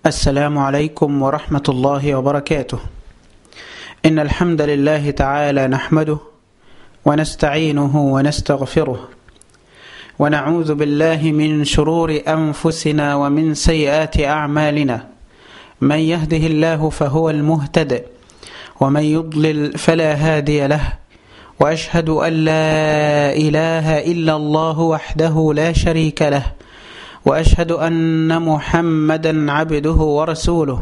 السلام عليكم ورحمة الله وبركاته إن الحمد لله تعالى نحمده ونستعينه ونستغفره ونعوذ بالله من شرور أنفسنا ومن سيئات أعمالنا من يهده الله فهو المهتد ومن يضلل فلا هادي له وأشهد أن لا إله إلا الله وحده لا شريك له واشهد ان محمدا عبده ورسوله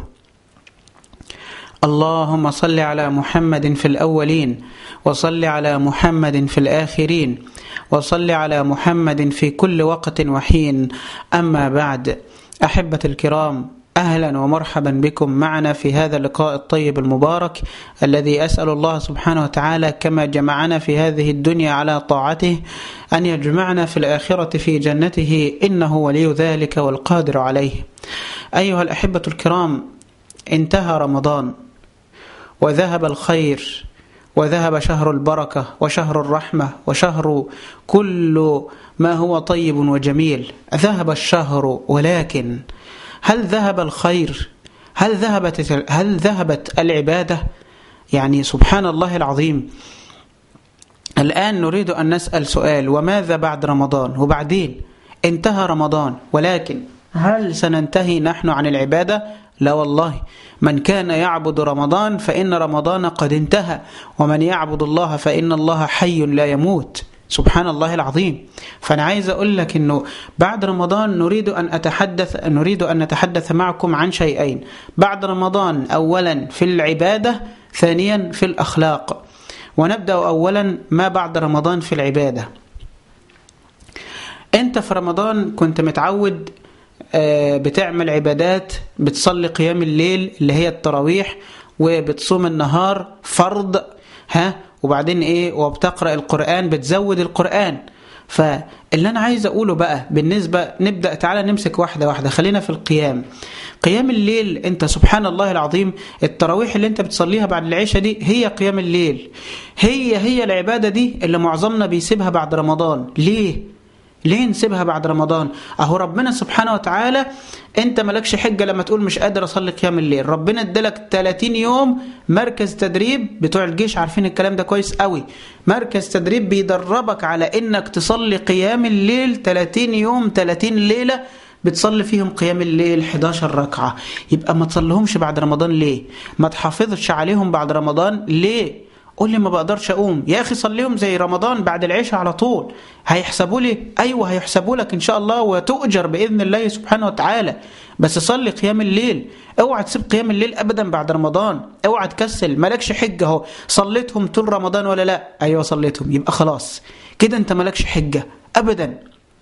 اللهم صل على محمد في الاولين وصل على محمد في الاخرين وصل على محمد في كل وقت وحين اما بعد احبه الكرام اهلا ومرحبا بكم معنا في هذا اللقاء الطيب المبارك الذي اسال الله سبحانه وتعالى كما جمعنا في هذه الدنيا على طاعته ان يجمعنا في الاخره في جنته انه ولي ذلك والقادر عليه. ايها الاحبه الكرام انتهى رمضان وذهب الخير وذهب شهر البركه وشهر الرحمه وشهر كل ما هو طيب وجميل ذهب الشهر ولكن هل ذهب الخير هل ذهبت هل ذهبت العباده يعني سبحان الله العظيم الان نريد ان نسال سؤال وماذا بعد رمضان وبعدين انتهى رمضان ولكن هل سننتهي نحن عن العباده لا والله من كان يعبد رمضان فان رمضان قد انتهى ومن يعبد الله فان الله حي لا يموت سبحان الله العظيم فأنا عايز أقول لك أنه بعد رمضان نريد أن أتحدث نريد أن نتحدث معكم عن شيئين بعد رمضان أولا في العبادة ثانيا في الأخلاق ونبدأ أولا ما بعد رمضان في العبادة أنت في رمضان كنت متعود بتعمل عبادات بتصلي قيام الليل اللي هي التراويح وبتصوم النهار فرض ها وبعدين ايه وبتقرا القران بتزود القران فاللي انا عايز اقوله بقى بالنسبه نبدا تعالى نمسك واحده واحده خلينا في القيام قيام الليل انت سبحان الله العظيم التراويح اللي انت بتصليها بعد العشاء دي هي قيام الليل هي هي العباده دي اللي معظمنا بيسيبها بعد رمضان ليه ليه نسيبها بعد رمضان اهو ربنا سبحانه وتعالى انت مالكش حجه لما تقول مش قادر اصلي قيام الليل ربنا ادالك 30 يوم مركز تدريب بتوع الجيش عارفين الكلام ده كويس قوي مركز تدريب بيدربك على انك تصلي قيام الليل 30 يوم 30 ليله بتصلي فيهم قيام الليل 11 ركعه يبقى ما تصليهمش بعد رمضان ليه ما تحافظش عليهم بعد رمضان ليه قول لي ما بقدرش اقوم يا اخي صليهم زي رمضان بعد العشاء على طول هيحسبوا لي ايوه هيحسبوا لك ان شاء الله وتؤجر باذن الله سبحانه وتعالى بس صلي قيام الليل اوعى تسيب قيام الليل ابدا بعد رمضان اوعى تكسل مالكش حجه اهو صليتهم طول رمضان ولا لا ايوه صليتهم يبقى خلاص كده انت مالكش حجه ابدا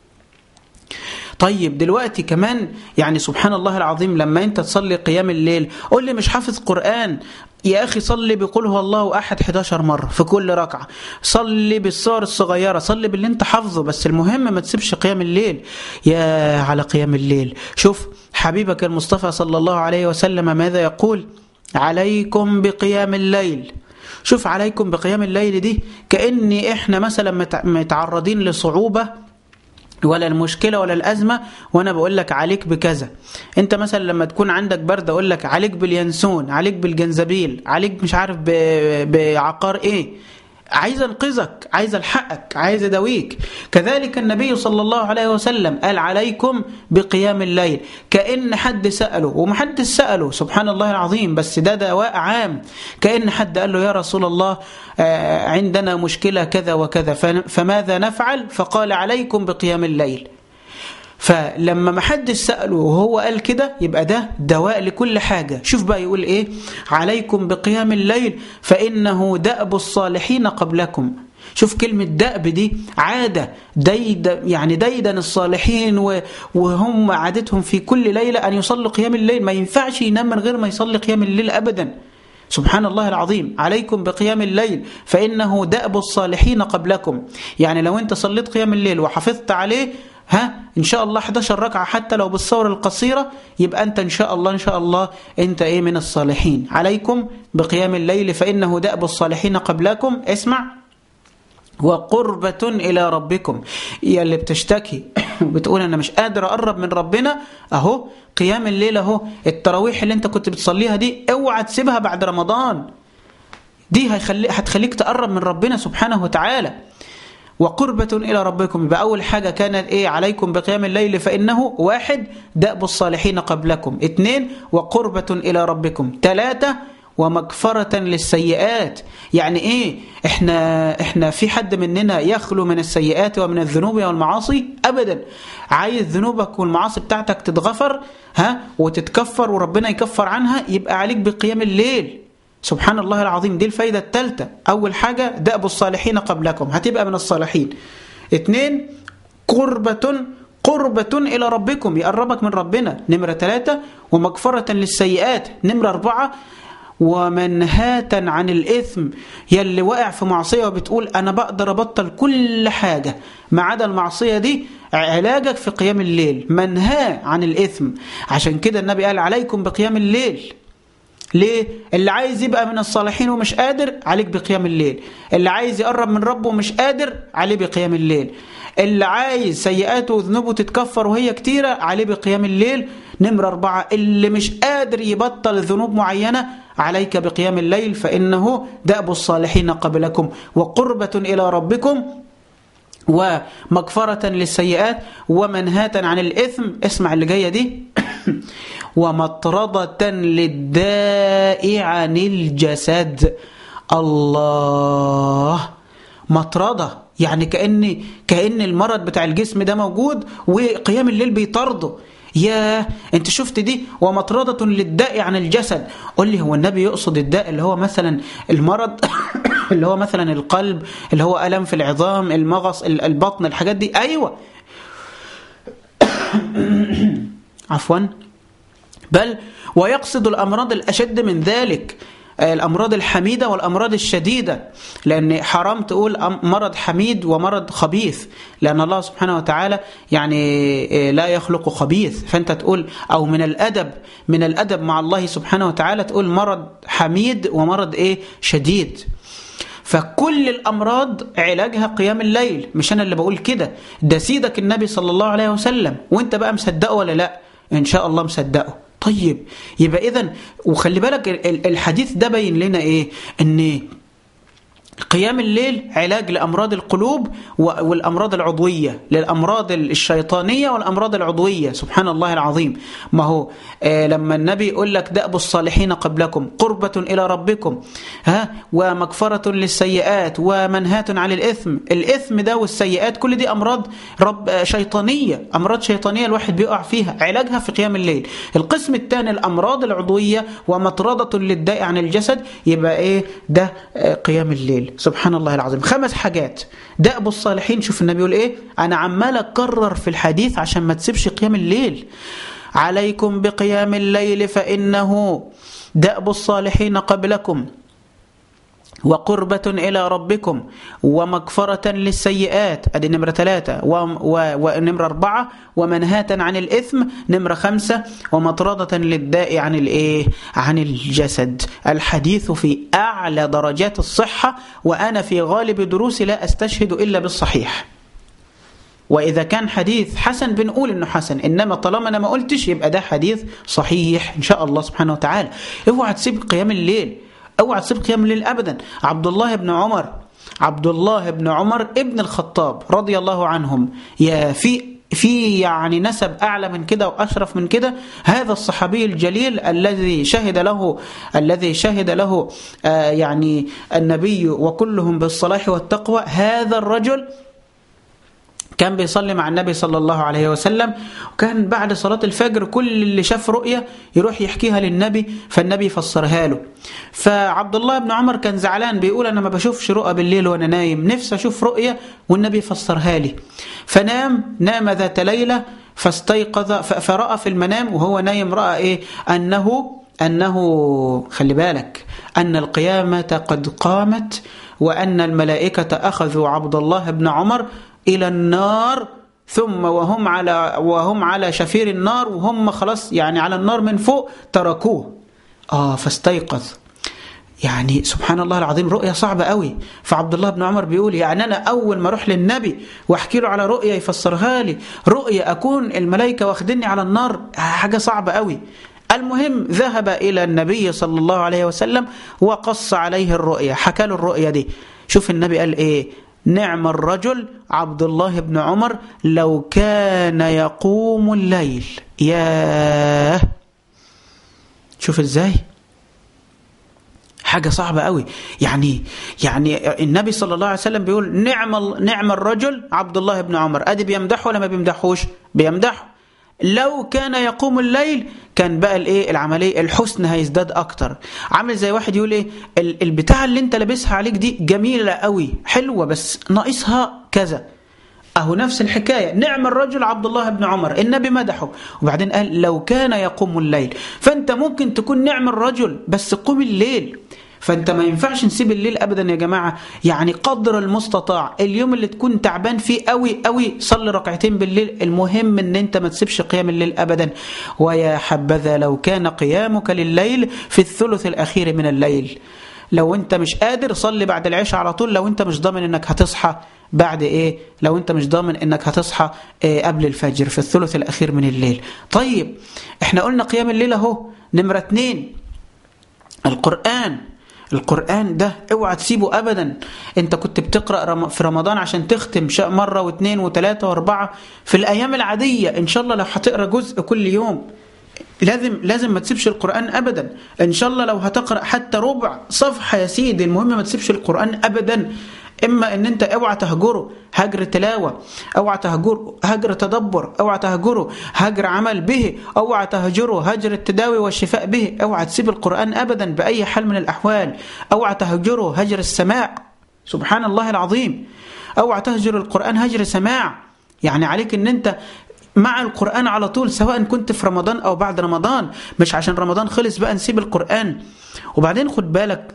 طيب دلوقتي كمان يعني سبحان الله العظيم لما انت تصلي قيام الليل قول لي مش حافظ قرآن يا أخي صلي بقول هو الله أحد 11 مرة في كل ركعة صلي بالصور الصغيرة صلي باللي انت حافظه بس المهم ما تسيبش قيام الليل يا على قيام الليل شوف حبيبك المصطفى صلى الله عليه وسلم ماذا يقول عليكم بقيام الليل شوف عليكم بقيام الليل دي كأني احنا مثلا متعرضين لصعوبة ولا المشكلة ولا الأزمة وأنا بقول لك عليك بكذا أنت مثلا لما تكون عندك برد أقول لك عليك باليانسون عليك بالجنزبيل عليك مش عارف بعقار إيه عايز انقذك عايز الحقك عايز اداويك كذلك النبي صلى الله عليه وسلم قال عليكم بقيام الليل كأن حد سأله ومحدش سأله سبحان الله العظيم بس ده دواء عام كأن حد قال له يا رسول الله عندنا مشكلة كذا وكذا فماذا نفعل فقال عليكم بقيام الليل فلما ما حدش سأله وهو قال كده يبقى ده دواء لكل حاجة شوف بقى يقول ايه عليكم بقيام الليل فإنه دأب الصالحين قبلكم شوف كلمة دأب دي عادة ديد يعني ديدن الصالحين وهم عادتهم في كل ليلة أن يصلوا قيام الليل ما ينفعش ينام من غير ما يصلي قيام الليل أبدا سبحان الله العظيم عليكم بقيام الليل فإنه دأب الصالحين قبلكم يعني لو أنت صليت قيام الليل وحافظت عليه ها ان شاء الله 11 ركعه حتى لو بالصور القصيره يبقى انت ان شاء الله ان شاء الله انت ايه من الصالحين عليكم بقيام الليل فانه دأب الصالحين قبلكم اسمع وقربة إلى ربكم يا اللي بتشتكي بتقول أنا مش قادر أقرب من ربنا أهو قيام الليل اهو التراويح اللي انت كنت بتصليها دي اوعى تسيبها بعد رمضان دي هيخلي هتخليك تقرب من ربنا سبحانه وتعالى وقربة إلى ربكم يبقى أول حاجة كانت إيه عليكم بقيام الليل فإنه واحد دأب الصالحين قبلكم اثنين وقربة إلى ربكم ثلاثة ومغفرة للسيئات يعني ايه احنا احنا في حد مننا يخلو من السيئات ومن الذنوب والمعاصي ابدا عايز ذنوبك والمعاصي بتاعتك تتغفر ها وتتكفر وربنا يكفر عنها يبقى عليك بقيام الليل سبحان الله العظيم دي الفايدة الثالثة أول حاجة دأب الصالحين قبلكم هتبقى من الصالحين اثنين قربة قربة إلى ربكم يقربك من ربنا نمرة ثلاثة ومغفرة للسيئات نمرة أربعة ومنهاة عن الإثم يلي واقع في معصية وبتقول أنا بقدر أبطل كل حاجة ما عدا المعصية دي علاجك في قيام الليل منهاة عن الإثم عشان كده النبي قال عليكم بقيام الليل ليه؟ اللي عايز يبقى من الصالحين ومش قادر عليك بقيام الليل اللي عايز يقرب من ربه ومش قادر عليه بقيام الليل اللي عايز سيئاته وذنوبه تتكفر وهي كتيرة عليه بقيام الليل نمرة أربعة اللي مش قادر يبطل ذنوب معينة عليك بقيام الليل فإنه دأب الصالحين قبلكم وقربة إلى ربكم ومغفرة للسيئات ومنهاة عن الإثم اسمع اللي جاية دي ومطردة للداء عن الجسد الله مطردة يعني كأن كأن المرض بتاع الجسم ده موجود وقيام الليل بيطرده يا انت شفت دي ومطردة للداء عن الجسد قل لي هو النبي يقصد الداء اللي هو مثلا المرض اللي هو مثلا القلب اللي هو ألم في العظام المغص البطن الحاجات دي أيوة عفوا بل ويقصد الأمراض الأشد من ذلك الأمراض الحميدة والأمراض الشديدة لأن حرام تقول مرض حميد ومرض خبيث لأن الله سبحانه وتعالى يعني لا يخلق خبيث فأنت تقول أو من الأدب من الأدب مع الله سبحانه وتعالى تقول مرض حميد ومرض إيه شديد فكل الأمراض علاجها قيام الليل مش أنا اللي بقول كده ده سيدك النبي صلى الله عليه وسلم وانت بقى مصدقه ولا لا إن شاء الله مصدقه طيب يبقى إذن وخلي بالك الحديث ده بين لنا إيه ان قيام الليل علاج لأمراض القلوب والأمراض العضوية للأمراض الشيطانية والأمراض العضوية سبحان الله العظيم ما هو آه لما النبي يقول لك دأب الصالحين قبلكم قربة إلى ربكم ها ومغفرة للسيئات ومنهاة عن الإثم الإثم ده والسيئات كل دي أمراض رب شيطانية أمراض شيطانية الواحد بيقع فيها علاجها في قيام الليل القسم الثاني الأمراض العضوية ومطردة للداء عن الجسد يبقى إيه ده آه قيام الليل سبحان الله العظيم خمس حاجات دأب الصالحين شوف النبي يقول ايه انا عمال اكرر في الحديث عشان ما تسيبش قيام الليل عليكم بقيام الليل فإنه دأب الصالحين قبلكم وقربة إلى ربكم ومغفرة للسيئات أدي نمرة ثلاثة ونمرة أربعة ومنهاة عن الإثم نمرة خمسة ومطردة للداء عن الإيه عن الجسد الحديث في أعلى درجات الصحة وأنا في غالب دروسي لا أستشهد إلا بالصحيح وإذا كان حديث حسن بنقول إنه حسن إنما طالما أنا ما قلتش يبقى ده حديث صحيح إن شاء الله سبحانه وتعالى اوعى تسيب قيام الليل اوعى تسيب قيام الليل ابدا عبد الله بن عمر عبد الله بن عمر ابن الخطاب رضي الله عنهم يا في في يعني نسب اعلى من كده واشرف من كده هذا الصحابي الجليل الذي شهد له الذي شهد له آه يعني النبي وكلهم بالصلاح والتقوى هذا الرجل كان بيصلي مع النبي صلى الله عليه وسلم وكان بعد صلاة الفجر كل اللي شاف رؤية يروح يحكيها للنبي فالنبي يفسرها له فعبد الله بن عمر كان زعلان بيقول أنا ما بشوفش رؤى بالليل وأنا نايم نفسي أشوف رؤية والنبي يفسرها لي فنام نام ذات ليلة فاستيقظ فرأى في المنام وهو نايم رأى إيه أنه أنه خلي بالك أن القيامة قد قامت وأن الملائكة أخذوا عبد الله بن عمر إلى النار ثم وهم على وهم على شفير النار وهم خلاص يعني على النار من فوق تركوه آه فاستيقظ يعني سبحان الله العظيم رؤية صعبة قوي فعبد الله بن عمر بيقول يعني أنا أول ما أروح للنبي وأحكي له على رؤية يفسرها لي رؤية أكون الملائكة واخدني على النار حاجة صعبة قوي المهم ذهب إلى النبي صلى الله عليه وسلم وقص عليه الرؤية حكى له الرؤية دي شوف النبي قال إيه نعم الرجل عبد الله بن عمر لو كان يقوم الليل ياه شوف ازاي حاجة صعبة قوي يعني يعني النبي صلى الله عليه وسلم بيقول نعم نعم الرجل عبد الله بن عمر ادي بيمدحه ولا ما بيمدحوش بيمدحه لو كان يقوم الليل كان بقى الايه العمليه الحسن هيزداد اكتر عامل زي واحد يقول ايه البتاعه اللي انت لابسها عليك دي جميله قوي حلوه بس ناقصها كذا اهو نفس الحكايه نعم الرجل عبد الله بن عمر النبي مدحه وبعدين قال لو كان يقوم الليل فانت ممكن تكون نعم الرجل بس قوم الليل فانت ما ينفعش نسيب الليل ابدا يا جماعه يعني قدر المستطاع اليوم اللي تكون تعبان فيه قوي قوي صلي ركعتين بالليل المهم ان انت ما تسيبش قيام الليل ابدا ويا حبذا لو كان قيامك لليل في الثلث الاخير من الليل لو انت مش قادر صلي بعد العشاء على طول لو انت مش ضامن انك هتصحى بعد ايه لو انت مش ضامن انك هتصحى إيه قبل الفجر في الثلث الاخير من الليل طيب احنا قلنا قيام الليل اهو نمرة اتنين القرآن القرآن ده اوعى تسيبه أبدا انت كنت بتقرأ في رمضان عشان تختم مرة واثنين وثلاثة واربعة في الأيام العادية إن شاء الله لو هتقرأ جزء كل يوم لازم لازم ما تسيبش القرآن أبدا إن شاء الله لو هتقرأ حتى ربع صفحة يا سيدي المهم ما تسيبش القرآن أبدا اما ان انت اوعى تهجره هجر تلاوه اوعى تهجره هجر تدبر اوعى تهجره هجر عمل به اوعى تهجره هجر التداوي والشفاء به اوعى تسيب القران ابدا باي حال من الاحوال اوعى تهجره هجر السماع سبحان الله العظيم اوعى تهجر القران هجر سماع يعني عليك ان انت مع القرآن على طول سواء كنت في رمضان أو بعد رمضان مش عشان رمضان خلص بقى نسيب القرآن وبعدين خد بالك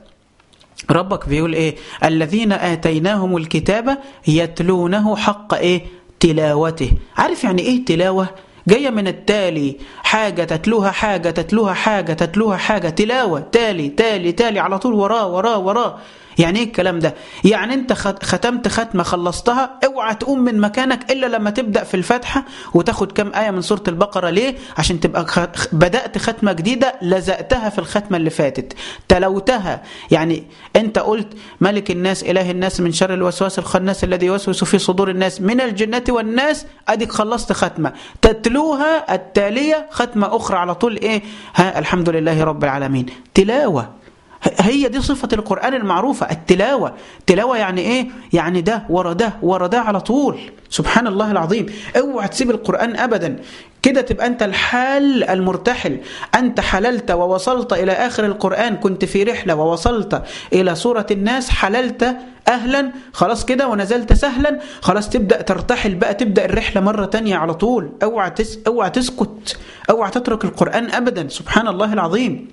ربك بيقول ايه الذين آتيناهم الكتاب يتلونه حق ايه تلاوته عارف يعني ايه تلاوة جاية من التالي حاجة تتلوها حاجة تتلوها حاجة تتلوها حاجة تلاوة تالي تالي تالي على طول وراه وراه وراه يعني ايه الكلام ده يعني انت ختمت ختمه خلصتها اوعى تقوم من مكانك الا لما تبدا في الفاتحه وتاخد كام ايه من سوره البقره ليه عشان تبقى بدات ختمه جديده لزقتها في الختمه اللي فاتت تلوتها يعني انت قلت ملك الناس اله الناس من شر الوسواس الخناس الذي يوسوس في صدور الناس من الجنه والناس اديك خلصت ختمه تتلوها التاليه ختمه اخرى على طول ايه ها الحمد لله رب العالمين تلاوه هي دي صفة القرآن المعروفة التلاوة تلاوة يعني ايه يعني ده ورا ده ورا ده على طول سبحان الله العظيم اوعى تسيب القرآن أبدا كده تبقى أنت الحال المرتحل أنت حللت ووصلت إلى آخر القرآن كنت في رحلة ووصلت إلى سورة الناس حللت أهلا خلاص كده ونزلت سهلا خلاص تبدأ ترتحل بقى تبدأ الرحلة مرة تانية على طول اوعى تس اوعى تسكت اوعى تترك القرآن أبدا سبحان الله العظيم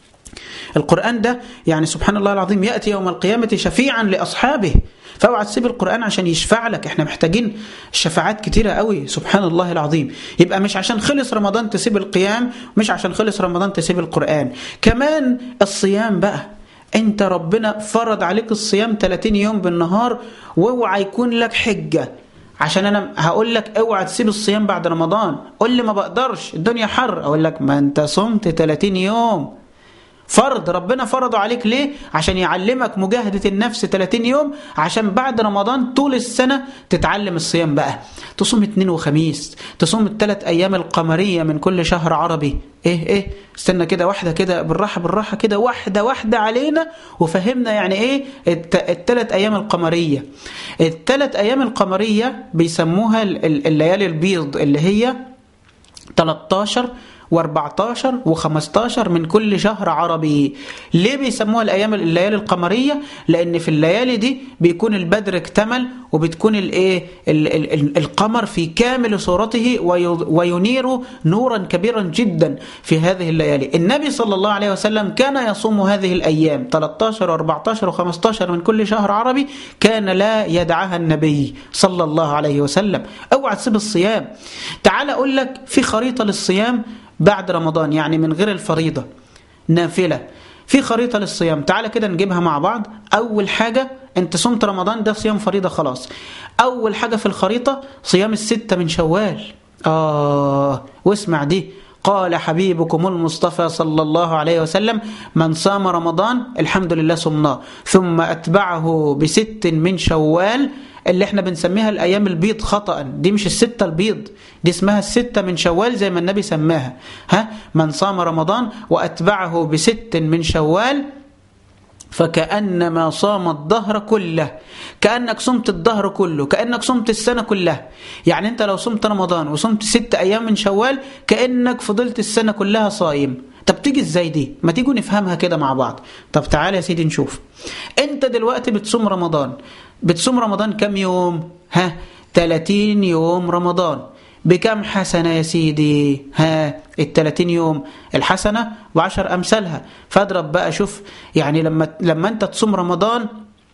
القرآن ده يعني سبحان الله العظيم يأتي يوم القيامة شفيعا لأصحابه فاوعى تسيب القرآن عشان يشفع لك احنا محتاجين شفاعات كتيرة قوي سبحان الله العظيم يبقى مش عشان خلص رمضان تسيب القيام مش عشان خلص رمضان تسيب القرآن كمان الصيام بقى انت ربنا فرض عليك الصيام 30 يوم بالنهار واوعى يكون لك حجة عشان انا هقول لك اوعى تسيب الصيام بعد رمضان قول لي ما بقدرش الدنيا حر اقول لك ما انت صمت 30 يوم فرض ربنا فرضه عليك ليه عشان يعلمك مجاهدة النفس 30 يوم عشان بعد رمضان طول السنة تتعلم الصيام بقى تصوم اثنين وخميس تصوم الثلاث أيام القمرية من كل شهر عربي ايه ايه استنى كده واحدة كده بالراحة بالراحة كده واحدة واحدة علينا وفهمنا يعني ايه الثلاث أيام القمرية الثلاث أيام القمرية بيسموها الليالي البيض اللي هي 13 و14 و15 من كل شهر عربي ليه بيسموها الايام الليالي القمريه لان في الليالي دي بيكون البدر اكتمل وبتكون الايه القمر في كامل صورته وينير نورا كبيرا جدا في هذه الليالي النبي صلى الله عليه وسلم كان يصوم هذه الايام 13 و14 و15 من كل شهر عربي كان لا يدعها النبي صلى الله عليه وسلم اوعى تسيب الصيام تعال اقول لك في خريطه للصيام بعد رمضان يعني من غير الفريضة نافلة في خريطة للصيام تعالى كده نجيبها مع بعض أول حاجة أنت صمت رمضان ده صيام فريضة خلاص أول حاجة في الخريطة صيام الستة من شوال آه واسمع دي قال حبيبكم المصطفى صلى الله عليه وسلم من صام رمضان الحمد لله صمناه ثم أتبعه بست من شوال اللي احنا بنسميها الأيام البيض خطأ دي مش الستة البيض دي اسمها الستة من شوال زي ما النبي سماها ها من صام رمضان وأتبعه بست من شوال فكأنما صام الظهر كله كأنك صمت الظهر كله كأنك صمت السنة كلها يعني أنت لو صمت رمضان وصمت ست أيام من شوال كأنك فضلت السنة كلها صايم طب تيجي ازاي دي ما تيجوا نفهمها كده مع بعض طب تعالى يا سيدي نشوف انت دلوقتي بتصوم رمضان بتصوم رمضان كم يوم ها 30 يوم رمضان بكم حسنة يا سيدي ها التلاتين يوم الحسنة بعشر أمثالها فاضرب بقى شوف يعني لما لما أنت تصوم رمضان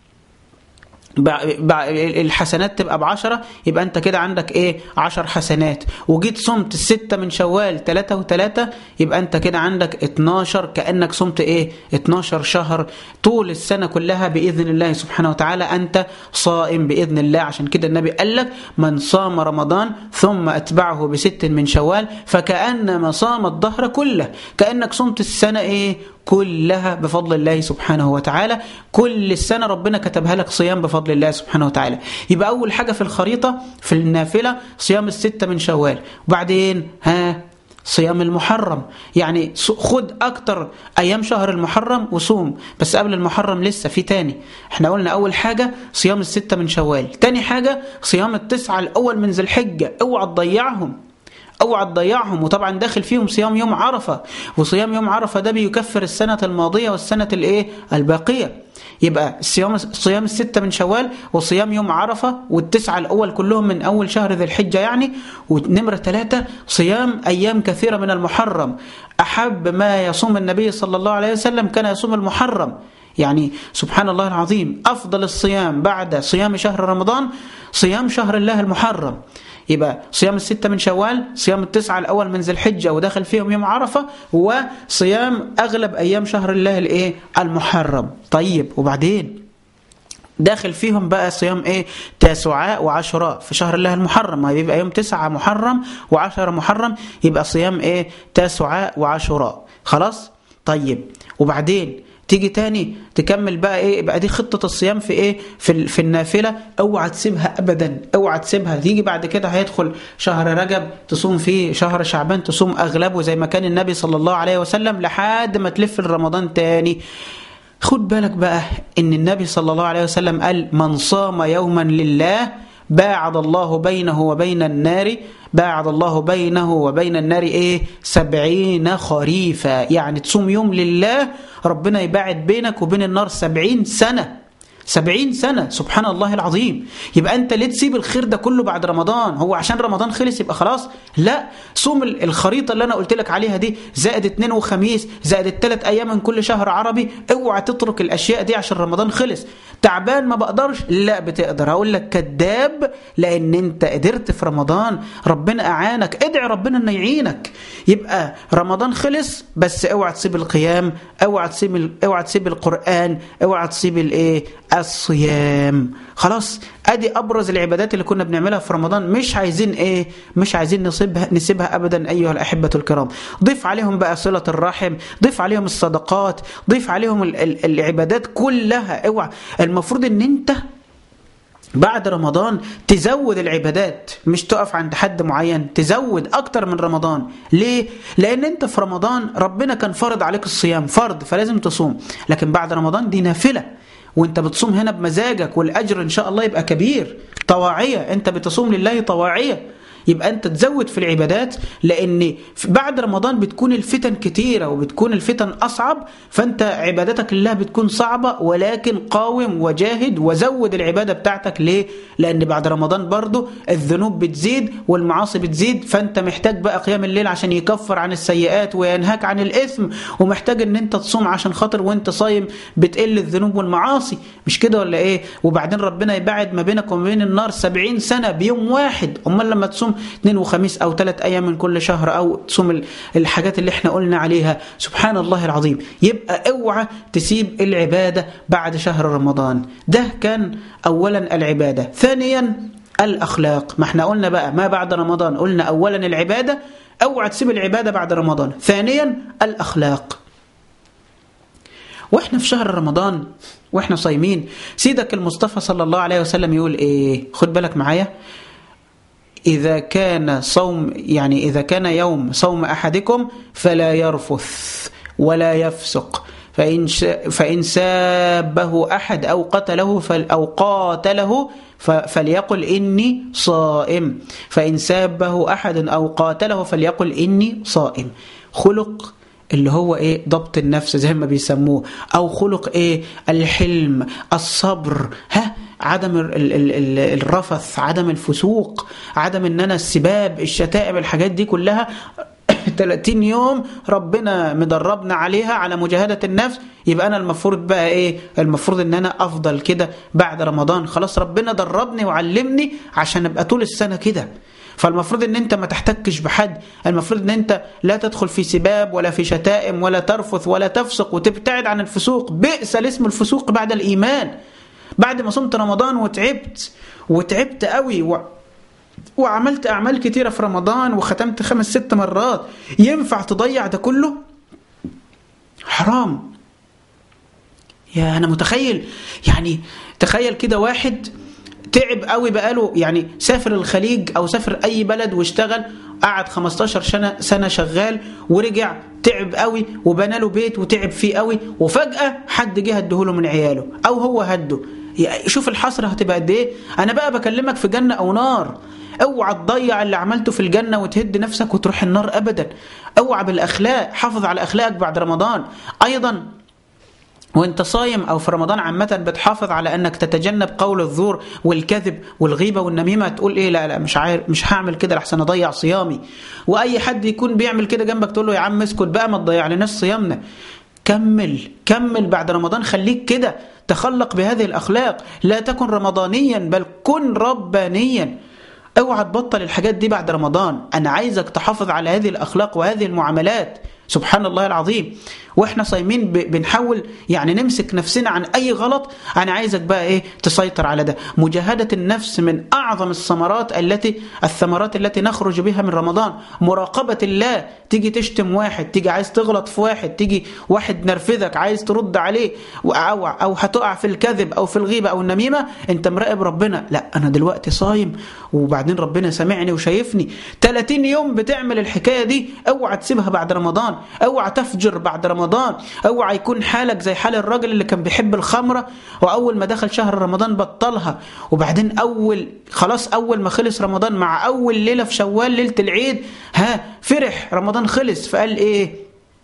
الحسنات تبقى بعشرة يبقى أنت كده عندك إيه عشر حسنات وجيت صمت الستة من شوال تلاتة وتلاتة يبقى أنت كده عندك اتناشر كأنك صمت إيه اتناشر شهر طول السنة كلها بإذن الله سبحانه وتعالى أنت صائم بإذن الله عشان كده النبي قال لك من صام رمضان ثم أتبعه بست من شوال فكأنما صام الظهر كله كأنك صمت السنة إيه كلها بفضل الله سبحانه وتعالى كل السنة ربنا كتبها لك صيام بفضل الله سبحانه وتعالى يبقى أول حاجة في الخريطة في النافلة صيام الستة من شوال وبعدين ها صيام المحرم يعني خد أكتر أيام شهر المحرم وصوم بس قبل المحرم لسه في تاني احنا قلنا أول حاجة صيام الستة من شوال تاني حاجة صيام التسعة الأول من ذي الحجة اوعى تضيعهم اوعى تضيعهم وطبعا داخل فيهم صيام يوم عرفة وصيام يوم عرفة ده بيكفر السنة الماضية والسنة الايه الباقية يبقى صيام صيام الستة من شوال وصيام يوم عرفة والتسعة الأول كلهم من أول شهر ذي الحجة يعني ونمرة ثلاثة صيام أيام كثيرة من المحرم أحب ما يصوم النبي صلى الله عليه وسلم كان يصوم المحرم يعني سبحان الله العظيم أفضل الصيام بعد صيام شهر رمضان صيام شهر الله المحرم يبقى صيام الستة من شوال صيام التسعة الأول من ذي الحجة وداخل فيهم يوم عرفة وصيام أغلب أيام شهر الله الإيه المحرم طيب وبعدين داخل فيهم بقى صيام ايه تاسعاء وعشراء في شهر الله المحرم ما بيبقى يوم تسعة محرم وعشرة محرم يبقى صيام ايه تاسعاء وعشراء خلاص طيب وبعدين تيجي تاني تكمل بقى ايه بقى دي خطة الصيام في ايه في, في النافلة اوعى تسيبها ابدا اوعى تسيبها تيجي بعد كده هيدخل شهر رجب تصوم فيه شهر شعبان تصوم اغلبه زي ما كان النبي صلى الله عليه وسلم لحد ما تلف رمضان تاني خد بالك بقى ان النبي صلى الله عليه وسلم قال من صام يوما لله باعد الله بينه وبين النار باعد الله بينه وبين النار ايه سبعين خريفا يعني تصوم يوم لله ربنا يباعد بينك وبين النار سبعين سنة سبعين سنة سبحان الله العظيم يبقى أنت ليه تسيب الخير ده كله بعد رمضان هو عشان رمضان خلص يبقى خلاص لا صوم الخريطة اللي أنا قلت لك عليها دي زائد اتنين وخميس زائد التلات أيام من كل شهر عربي اوعى تترك الأشياء دي عشان رمضان خلص تعبان ما بقدرش لا بتقدر هقول لك كذاب لأن أنت قدرت في رمضان ربنا أعانك ادعي ربنا أنه يعينك يبقى رمضان خلص بس اوعى تسيب القيام اوعى تسيب اوعى تسيب القرآن اوعى تسيب الايه الصيام خلاص ادي ابرز العبادات اللي كنا بنعملها في رمضان مش عايزين ايه مش عايزين نسيبها نسيبها ابدا ايها الاحبه الكرام ضيف عليهم بقى صله الرحم ضيف عليهم الصدقات ضيف عليهم ال ال العبادات كلها اوعى المفروض ان انت بعد رمضان تزود العبادات مش تقف عند حد معين تزود اكتر من رمضان ليه لان انت في رمضان ربنا كان فرض عليك الصيام فرض فلازم تصوم لكن بعد رمضان دي نافله وانت بتصوم هنا بمزاجك والاجر ان شاء الله يبقى كبير طواعيه انت بتصوم لله طواعيه يبقى انت تزود في العبادات لان بعد رمضان بتكون الفتن كتيره وبتكون الفتن اصعب فانت عبادتك لله بتكون صعبه ولكن قاوم وجاهد وزود العباده بتاعتك ليه لان بعد رمضان برضه الذنوب بتزيد والمعاصي بتزيد فانت محتاج بقى قيام الليل عشان يكفر عن السيئات وينهاك عن الاثم ومحتاج ان انت تصوم عشان خاطر وانت صايم بتقل الذنوب والمعاصي مش كده ولا ايه وبعدين ربنا يبعد ما بينك وما بين النار سبعين سنه بيوم واحد امال لما تصوم تصوم اثنين وخميس أو ثلاث أيام من كل شهر أو تصوم الحاجات اللي احنا قلنا عليها سبحان الله العظيم يبقى اوعى تسيب العبادة بعد شهر رمضان ده كان أولا العبادة ثانيا الأخلاق ما احنا قلنا بقى ما بعد رمضان قلنا أولا العبادة اوعى تسيب العبادة بعد رمضان ثانيا الأخلاق واحنا في شهر رمضان واحنا صايمين سيدك المصطفى صلى الله عليه وسلم يقول ايه خد بالك معايا إذا كان صوم يعني إذا كان يوم صوم أحدكم فلا يرفث ولا يفسق فإن فإن سابه أحد أو قتله أو قاتله فليقل إني صائم فإن سابه أحد أو قاتله فليقل إني صائم خلق اللي هو ايه ضبط النفس زي ما بيسموه او خلق ايه الحلم الصبر ها عدم ال ال ال الرفث عدم الفسوق عدم ان انا السباب الشتائم الحاجات دي كلها 30 يوم ربنا مدربنا عليها على مجاهدة النفس يبقى أنا المفروض بقى إيه المفروض أن أنا أفضل كده بعد رمضان خلاص ربنا دربني وعلمني عشان أبقى طول السنة كده فالمفروض ان انت ما تحتكش بحد المفروض ان انت لا تدخل في سباب ولا في شتائم ولا ترفث ولا تفسق وتبتعد عن الفسوق بئس الاسم الفسوق بعد الايمان بعد ما صمت رمضان وتعبت وتعبت قوي و... وعملت اعمال كتيرة في رمضان وختمت خمس ست مرات ينفع تضيع ده كله حرام يا انا متخيل يعني تخيل كده واحد تعب قوي بقاله يعني سافر الخليج او سافر اي بلد واشتغل قعد 15 سنه سنه شغال ورجع تعب قوي وبنى له بيت وتعب فيه قوي وفجاه حد جه هديهوله من عياله او هو هده شوف الحسره هتبقى قد ايه انا بقى بكلمك في جنه او نار اوعى تضيع اللي عملته في الجنه وتهد نفسك وتروح النار ابدا اوعى بالاخلاق حافظ على اخلاقك بعد رمضان ايضا وانت صايم او في رمضان عامه بتحافظ على انك تتجنب قول الزور والكذب والغيبه والنميمه تقول ايه لا لا مش عارف مش هعمل كده لحسن اضيع صيامي واي حد يكون بيعمل كده جنبك تقول له يا عم اسكت بقى ما تضيع لناش صيامنا كمل كمل بعد رمضان خليك كده تخلق بهذه الاخلاق لا تكن رمضانيا بل كن ربانيا اوعى تبطل الحاجات دي بعد رمضان انا عايزك تحافظ على هذه الاخلاق وهذه المعاملات سبحان الله العظيم واحنا صايمين بنحاول يعني نمسك نفسنا عن اي غلط انا عايزك بقى ايه تسيطر على ده مجاهده النفس من اعظم الثمرات التي الثمرات التي نخرج بها من رمضان مراقبه الله تيجي تشتم واحد تيجي عايز تغلط في واحد تيجي واحد نرفزك عايز ترد عليه او او هتقع في الكذب او في الغيبه او النميمه انت مراقب ربنا لا انا دلوقتي صايم وبعدين ربنا سامعني وشايفني 30 يوم بتعمل الحكايه دي اوعى تسيبها بعد رمضان اوعى تفجر بعد رمضان رمضان اوعى يكون حالك زي حال الراجل اللي كان بيحب الخمرة واول ما دخل شهر رمضان بطلها وبعدين اول خلاص اول ما خلص رمضان مع اول ليلة في شوال ليلة العيد ها فرح رمضان خلص فقال ايه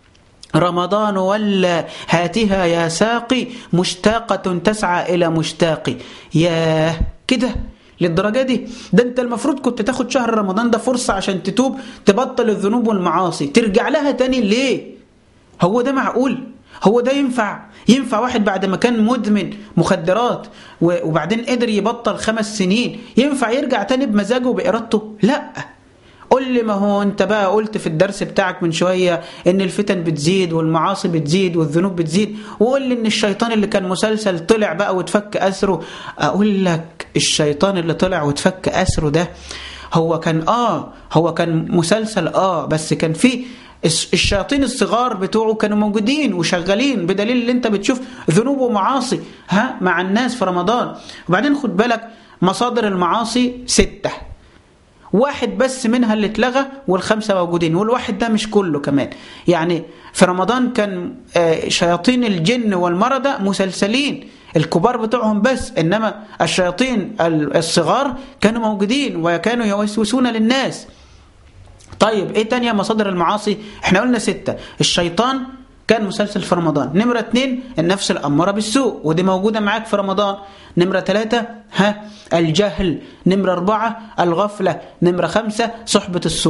رمضان ولا هاتها يا ساقي مشتاقة تسعى إلى مشتاقي ياه كده للدرجة دي ده انت المفروض كنت تاخد شهر رمضان ده فرصة عشان تتوب تبطل الذنوب والمعاصي ترجع لها تاني ليه هو ده معقول هو ده ينفع ينفع واحد بعد ما كان مدمن مخدرات وبعدين قدر يبطل خمس سنين ينفع يرجع تاني بمزاجه وبإرادته لا قول لي ما هو انت بقى قلت في الدرس بتاعك من شوية ان الفتن بتزيد والمعاصي بتزيد والذنوب بتزيد وقول لي ان الشيطان اللي كان مسلسل طلع بقى وتفك أسره اقول لك الشيطان اللي طلع وتفك أسره ده هو كان اه هو كان مسلسل اه بس كان فيه الشياطين الصغار بتوعه كانوا موجودين وشغالين بدليل اللي انت بتشوف ذنوب ومعاصي ها مع الناس في رمضان وبعدين خد بالك مصادر المعاصي ستة واحد بس منها اللي اتلغى والخمسة موجودين والواحد ده مش كله كمان يعني في رمضان كان شياطين الجن والمرضى مسلسلين الكبار بتوعهم بس إنما الشياطين الصغار كانوا موجودين وكانوا يوسوسون للناس طيب ايه تانية مصادر المعاصي احنا قلنا ستة الشيطان كان مسلسل في رمضان نمرة اتنين النفس الأمارة بالسوء ودي موجودة معاك في رمضان نمرة ثلاثة ها الجهل نمرة أربعة الغفلة نمرة خمسة صحبة السوء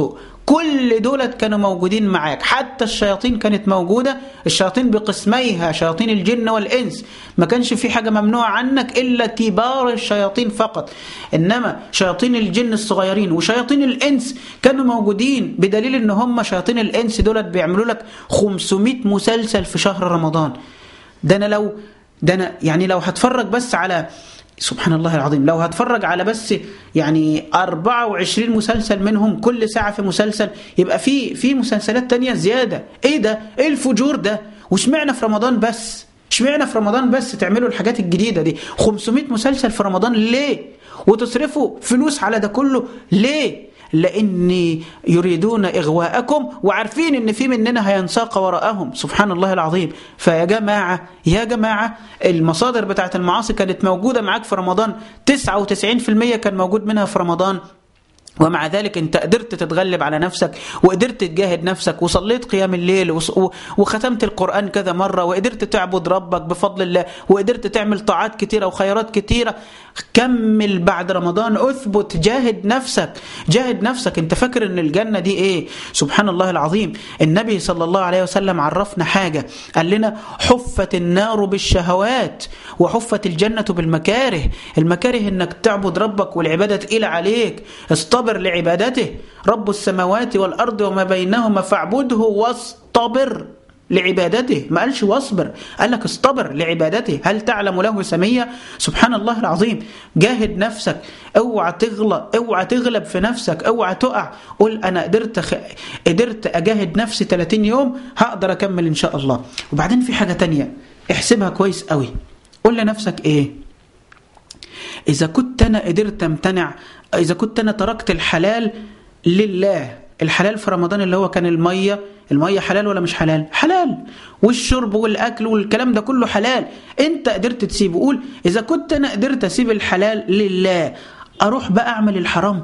كل دولت كانوا موجودين معاك حتى الشياطين كانت موجودة الشياطين بقسميها شياطين الجن والإنس ما كانش في حاجة ممنوعة عنك إلا كبار الشياطين فقط إنما شياطين الجن الصغيرين وشياطين الإنس كانوا موجودين بدليل إن هم شياطين الإنس دولت بيعملوا لك 500 مسلسل في شهر رمضان ده أنا لو ده أنا يعني لو هتفرج بس على سبحان الله العظيم لو هتفرج على بس يعني 24 مسلسل منهم كل ساعة في مسلسل يبقى في في مسلسلات تانية زيادة ايه ده ايه الفجور ده واشمعنا في رمضان بس اشمعنا في رمضان بس تعملوا الحاجات الجديدة دي 500 مسلسل في رمضان ليه وتصرفوا فلوس على ده كله ليه لأن يريدون إغواءكم وعارفين إن في مننا هينساق وراءهم سبحان الله العظيم فيا جماعة يا جماعة المصادر بتاعت المعاصي كانت موجودة معاك في رمضان 99% كان موجود منها في رمضان ومع ذلك انت قدرت تتغلب على نفسك وقدرت تجاهد نفسك وصليت قيام الليل وختمت القرآن كذا مرة وقدرت تعبد ربك بفضل الله وقدرت تعمل طاعات كتيرة وخيرات كتيرة كمل بعد رمضان اثبت جاهد نفسك جاهد نفسك انت فاكر ان الجنة دي ايه سبحان الله العظيم النبي صلى الله عليه وسلم عرفنا حاجة قال لنا حفت النار بالشهوات وحفت الجنة بالمكاره المكاره انك تعبد ربك والعبادة تقيلة عليك اصطبر لعبادته رب السماوات والأرض وما بينهما فاعبده واصطبر لعبادته ما قالش واصبر قال لك اصطبر لعبادته هل تعلم له سمية سبحان الله العظيم جاهد نفسك اوعى تغلط اوعى تغلب في نفسك اوعى تقع قول انا قدرت خ... قدرت اجاهد نفسي 30 يوم هقدر اكمل ان شاء الله وبعدين في حاجة تانية احسبها كويس قوي قول لنفسك ايه اذا كنت انا قدرت امتنع إذا كنت أنا تركت الحلال لله الحلال في رمضان اللي هو كان المية المية حلال ولا مش حلال حلال والشرب والأكل والكلام ده كله حلال أنت قدرت تسيبه قول إذا كنت أنا قدرت أسيب الحلال لله أروح بقى أعمل الحرام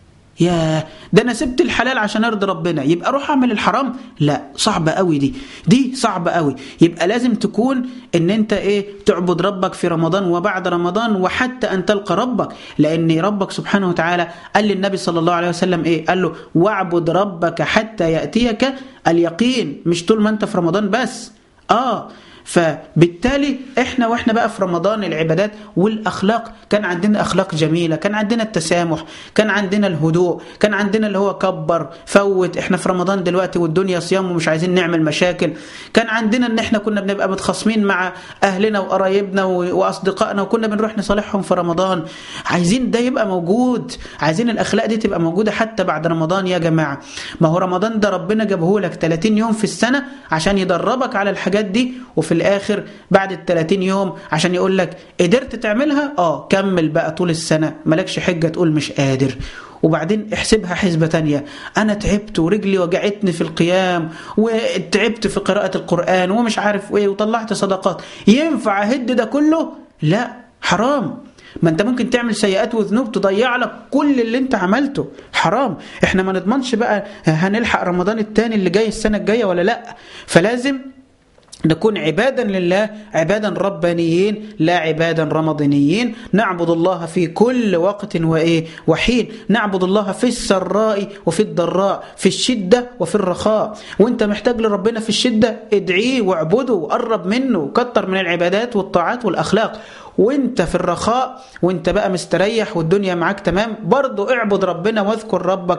يا ده انا سبت الحلال عشان ارضي ربنا يبقى اروح اعمل الحرام لا صعبه قوي دي دي صعبه قوي يبقى لازم تكون ان انت ايه تعبد ربك في رمضان وبعد رمضان وحتى ان تلقى ربك لان ربك سبحانه وتعالى قال للنبي صلى الله عليه وسلم ايه قال له واعبد ربك حتى ياتيك اليقين مش طول ما انت في رمضان بس اه فبالتالي احنا واحنا بقى في رمضان العبادات والاخلاق كان عندنا اخلاق جميله كان عندنا التسامح كان عندنا الهدوء كان عندنا اللي هو كبر فوت احنا في رمضان دلوقتي والدنيا صيام ومش عايزين نعمل مشاكل كان عندنا ان احنا كنا بنبقى متخاصمين مع اهلنا وقرايبنا واصدقائنا وكنا بنروح نصالحهم في رمضان عايزين ده يبقى موجود عايزين الاخلاق دي تبقى موجوده حتى بعد رمضان يا جماعه ما هو رمضان ده ربنا جابه لك 30 يوم في السنه عشان يدربك على الحاجات دي وفي الاخر بعد ال 30 يوم عشان يقول لك قدرت تعملها اه كمل بقى طول السنه مالكش حجه تقول مش قادر وبعدين احسبها حسبة تانية أنا تعبت ورجلي وجعتني في القيام وتعبت في قراءة القرآن ومش عارف ايه وطلعت صدقات ينفع أهد ده كله؟ لا حرام ما انت ممكن تعمل سيئات وذنوب تضيع لك كل اللي انت عملته حرام احنا ما نضمنش بقى هنلحق رمضان التاني اللي جاي السنة الجاية ولا لا فلازم نكون عبادا لله عبادا ربانيين لا عبادا رمضانيين نعبد الله في كل وقت وإيه وحين نعبد الله في السراء وفي الضراء في الشدة وفي الرخاء وانت محتاج لربنا في الشدة ادعيه واعبده وقرب منه وكتر من العبادات والطاعات والأخلاق وانت في الرخاء وانت بقى مستريح والدنيا معاك تمام برضو اعبد ربنا واذكر ربك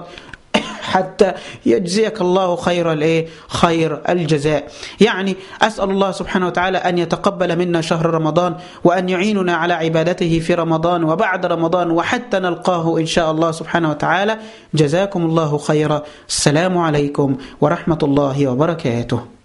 حتى يجزيك الله خير الايه خير الجزاء يعني اسال الله سبحانه وتعالى ان يتقبل منا شهر رمضان وان يعيننا على عبادته في رمضان وبعد رمضان وحتى نلقاه ان شاء الله سبحانه وتعالى جزاكم الله خيرا السلام عليكم ورحمه الله وبركاته